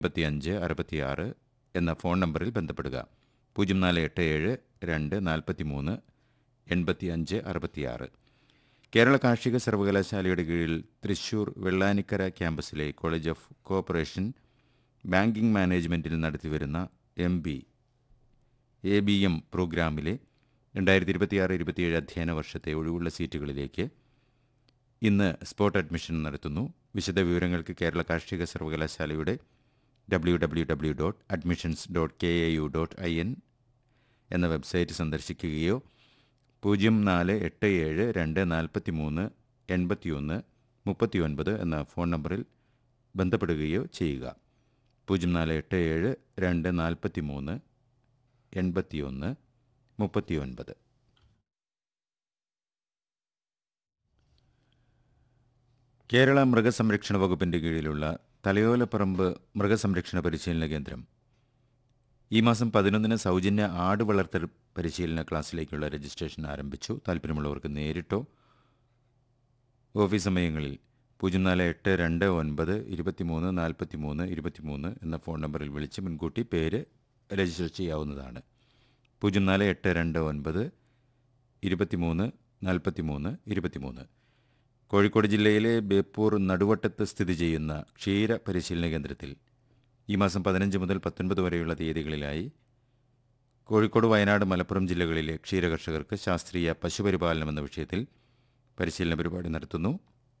എൺപത്തിയഞ്ച് അറുപത്തിയാറ് എന്ന ഫോൺ നമ്പറിൽ ബന്ധപ്പെടുക പൂജ്യം നാല് എട്ട് ഏഴ് രണ്ട് നാൽപ്പത്തി മൂന്ന് എൺപത്തി അഞ്ച് അറുപത്തിയാറ് കേരള കാർഷിക സർവകലാശാലയുടെ കീഴിൽ തൃശൂർ വെള്ളാനിക്കര ക്യാമ്പസിലെ കോളേജ് ഓഫ് കോഓപ്പറേഷൻ ബാങ്കിംഗ് മാനേജ്മെൻറ്റിൽ നടത്തിവരുന്ന M B A B M പ്രോഗ്രാമിലെ രണ്ടായിരത്തി ഇരുപത്തിയാറ് ഇരുപത്തിയേഴ് അധ്യയന വർഷത്തെ ഒഴിവുള്ള സീറ്റുകളിലേക്ക് ഇന്ന് സ്പോട്ട് അഡ്മിഷൻ നടത്തുന്നു വിശദ വിവരങ്ങൾക്ക് കേരള കാർഷിക സർവകലാശാലയുടെ W W W dot admissions dot K A U dot I N എന്ന വെബ്സൈറ്റ് സന്ദർശിക്കുകയോ പൂജ്യം നാല് എട്ട് ഏഴ് രണ്ട് നാൽപ്പത്തി മൂന്ന് എൺപത്തിയൊന്ന് മുപ്പത്തി ഒൻപത് എന്ന ഫോൺ നമ്പറിൽ ബന്ധപ്പെടുകയോ ചെയ്യുക പൂജ്യം നാല് എട്ട് ഏഴ് രണ്ട് നാൽപ്പത്തി മൂന്ന് എൺപത്തിയൊന്ന് മുപ്പത്തി ഒൻപത് കേരള മൃഗസംരക്ഷണ വകുപ്പിൻ്റെ കീഴിലുള്ള തലയോലപ്പറമ്പ് മൃഗസംരക്ഷണ പരിശീലന കേന്ദ്രം ഈ മാസം പതിനൊന്നിന് സൗജന്യ ആട് വളർത്തൽ പരിശീലന ക്ലാസ്സിലേക്കുള്ള രജിസ്ട്രേഷൻ ആരംഭിച്ചു താല്പര്യമുള്ളവർക്ക് നേരിട്ടോ ഓഫീസ് സമയങ്ങളിൽ പൂജ്യം നാല് എട്ട് രണ്ട് ഒൻപത് ഇരുപത്തിമൂന്ന് നാൽപ്പത്തി മൂന്ന് ഇരുപത്തിമൂന്ന് എന്ന ഫോൺ നമ്പറിൽ വിളിച്ച് മുൻകൂട്ടി പേര് രജിസ്റ്റർ ചെയ്യാവുന്നതാണ് പൂജ്യം നാല് എട്ട് രണ്ട് ഒൻപത് ഇരുപത്തിമൂന്ന് നാൽപ്പത്തി മൂന്ന് ഇരുപത്തിമൂന്ന് കോഴിക്കോട് ജില്ലയിലെ ബേപ്പൂർ നടുവട്ടത്ത് സ്ഥിതി ചെയ്യുന്ന ക്ഷീര പരിശീലന കേന്ദ്രത്തിൽ ഈ മാസം പതിനഞ്ച് മുതൽ പത്തൊൻപത് വരെയുള്ള തീയതികളിലായി കോഴിക്കോട് വയനാട് മലപ്പുറം ജില്ലകളിലെ ക്ഷീരകർഷകർക്ക് ശാസ്ത്രീയ പശുപരിപാലനം എന്ന വിഷയത്തിൽ പരിശീലന പരിപാടി നടത്തുന്നു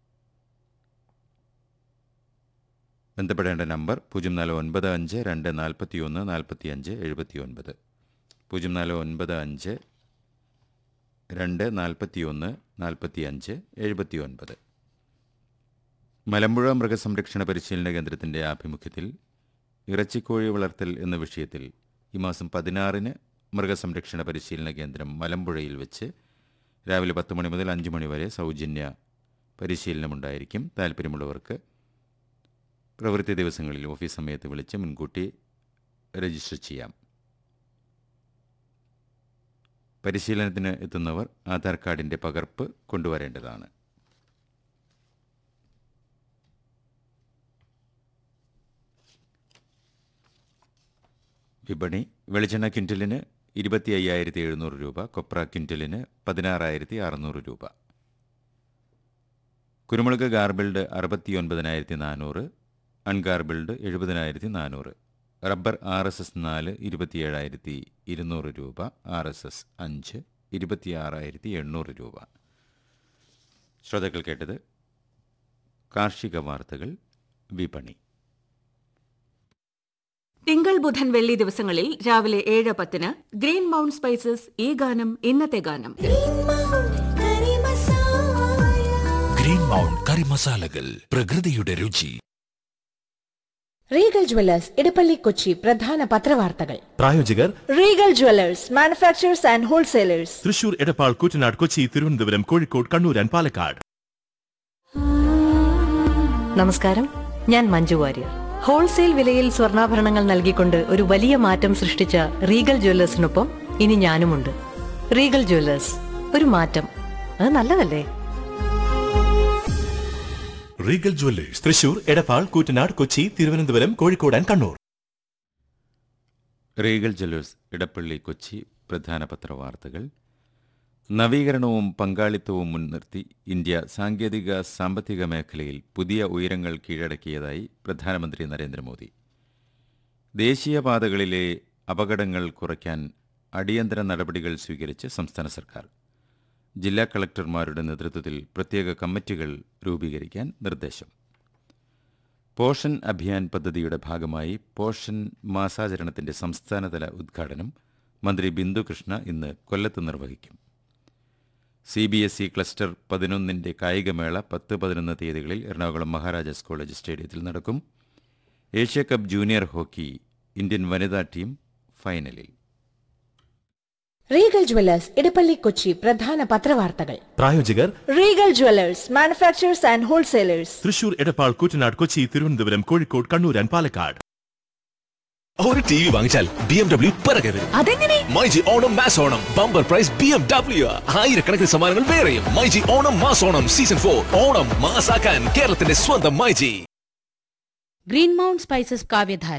ബന്ധപ്പെടേണ്ട നമ്പർ പൂജ്യം നാല് ഒൻപത് അഞ്ച് രണ്ട് നാൽപ്പത്തി ഒന്ന് നാൽപ്പത്തി അഞ്ച് എഴുപത്തി ഒൻപത് പൂജ്യം നാല് ഒൻപത് അഞ്ച് രണ്ട് നാൽപ്പത്തി ഒന്ന് നാൽപ്പത്തി അഞ്ച് എഴുപത്തി ഒൻപത് മലമ്പുഴ മൃഗസംരക്ഷണ പരിശീലന കേന്ദ്രത്തിൻ്റെ ആഭിമുഖ്യത്തിൽ ഇറച്ചിക്കോഴി വളർത്തൽ എന്ന വിഷയത്തിൽ ഈ മാസം പതിനാറിന് മൃഗസംരക്ഷണ പരിശീലന കേന്ദ്രം മലമ്പുഴയിൽ വെച്ച് രാവിലെ പത്ത് മണി മുതൽ അഞ്ച് മണി വരെ സൗജന്യ പരിശീലനമുണ്ടായിരിക്കും താല്പര്യമുള്ളവർക്ക് പ്രവൃത്തി ദിവസങ്ങളിൽ ഓഫീസ് സമയത്ത് വിളിച്ച് മുൻകൂട്ടി രജിസ്റ്റർ ചെയ്യാം പരിശീലനത്തിന് എത്തുന്നവർ ആധാർ കാർഡിൻ്റെ പകർപ്പ് കൊണ്ടുവരേണ്ടതാണ് വിപണി വെളിച്ചെണ്ണ ക്വിൻ്റലിന് ഇരുപത്തി അയ്യായിരത്തി എഴുന്നൂറ് രൂപ കൊപ്ര ക്വിൻ്റലിന് പതിനാറായിരത്തി അറുന്നൂറ് രൂപ കുരുമുളക് ഗാർബിൾഡ് അറുപത്തി ഒൻപതിനായിരത്തി നാനൂറ് അൺഗാർബിൾഡ് എഴുപതിനായിരത്തി നാനൂറ് റബ്ബർ ആർ എസ് എസ് നാല് ഇരുപത്തിയേഴായിരത്തി ഇരുന്നൂറ് രൂപ ആർ എസ് എസ് അഞ്ച് ഇരുപത്തിയാറായിരത്തി എണ്ണൂറ് രൂപ ശ്രോതാക്കൾ കേട്ടത് കാർഷിക വാർത്തകൾ വിപണി തിങ്കൾ ബുധൻ വെള്ളി ദിവസങ്ങളിൽ രാവിലെ ഏഴ് പത്തിന് ഗ്രീൻ മൗണ്ട് സ്പൈസസ് ഈ ഗാനം ഇന്നത്തെ ഗാനം ഗ്രീൻ മൗണ്ട് കറി മസാലകൾ പ്രകൃതിയുടെ രുചി റീഗൽ ജ്വല്ലേഴ്സ് ഇടപ്പള്ളി കൊച്ചി പ്രധാന പത്രവാർത്തകൾ പ്രായോജകർ Regal Jewellers manufacturers and wholesalers Thrissur Edappal Koottanad Kochi Thiruvananthapuram Kozhikode Kannur and Palakkad നമസ്കാരം ഞാൻ മഞ്ജു വാര്യർ ഹോൾസെയിൽ വിലയിൽ സ്വർണ്ണാഭരണങ്ങൾ നൽകിക്കൊണ്ട് ഒരു വലിയ മാറ്റം സൃഷ്ടിച്ച റീഗൽ ജ്വല്ലേഴ്സിനൊപ്പം ഇനി ഞാനുമുണ്ട് റീഗൽ ജ്വല്ലേഴ്സ് ഒരു മാറ്റം അത് നല്ലതല്ലേ Regal Jewellers Thrissur Edappal Koottanad Kochi Thiruvananthapuram Kozhikode and Kannur Regal Jewellers Edappally Kochi പ്രധാന പത്രവാർത്തകൾ നവീകരണവും പങ്കാളിത്തവും മുൻനിർത്തി ഇന്ത്യ സാങ്കേതിക സാമ്പത്തിക മേഖലയിൽ പുതിയ ഉയരങ്ങൾ കീഴടക്കിയതായി പ്രധാനമന്ത്രി നരേന്ദ്രമോദി ദേശീയപാതകളിലെ അപകടങ്ങൾ കുറയ്ക്കാൻ അടിയന്തര നടപടികൾ സ്വീകരിച്ച് സംസ്ഥാന സർക്കാർ ജില്ലാ കളക്ടർമാരുടെ നേതൃത്വത്തിൽ പ്രത്യേക കമ്മിറ്റികൾ രൂപീകരിക്കാൻ നിർദ്ദേശം പോഷൻ അഭിയാൻ പദ്ധതിയുടെ ഭാഗമായി പോഷൻ മാസാചരണത്തിന്റെ സംസ്ഥാനതല ഉദ്ഘാടനം മന്ത്രി ബിന്ദു കൃഷ്ണ ഇന്ന് കൊല്ലത്ത് നിർവഹിക്കും C B S E cluster പതിനൊന്നിൻ്റെ കായികമേള പത്ത് പതിനൊന്ന് തീയതികളിൽ എറണാകുളം മഹാരാജാസ് കോളേജ് സ്റ്റേഡിയത്തിൽ നടക്കും Asia cup junior hockey Indian വനിതാ ടീം ഫൈനലിൽ റീഗൽ ജ്വല്ലേഴ്സ് ഇടപ്പള്ളി കൊച്ചി പ്രധാന പത്രവാർത്തകൾ പ്രായോജകർ Regal Jewellers manufacturers and wholesalers Thrissur Edappal Koottanad Kochi Thiruvananthapuram Kozhikode Kannur and Palakkad ഒരു ടി വി വാങ്ങിച്ചാൽ ബി എം ഡബ്ല്യു പിറകെ വരും അതെങ്ങനെ myG Onam mass Onam bumper prize B M W ആയിരക്കണക്കിന് സമ്മാനങ്ങൾ വേറെയും myG Onam mass Onam season for Onam മാസാക്കാൻ കേരളത്തിന്റെ സ്വന്തം മൈജി ഗ്രീൻ മൗണ്ട് സ്പൈസസ് കാവ്യധാര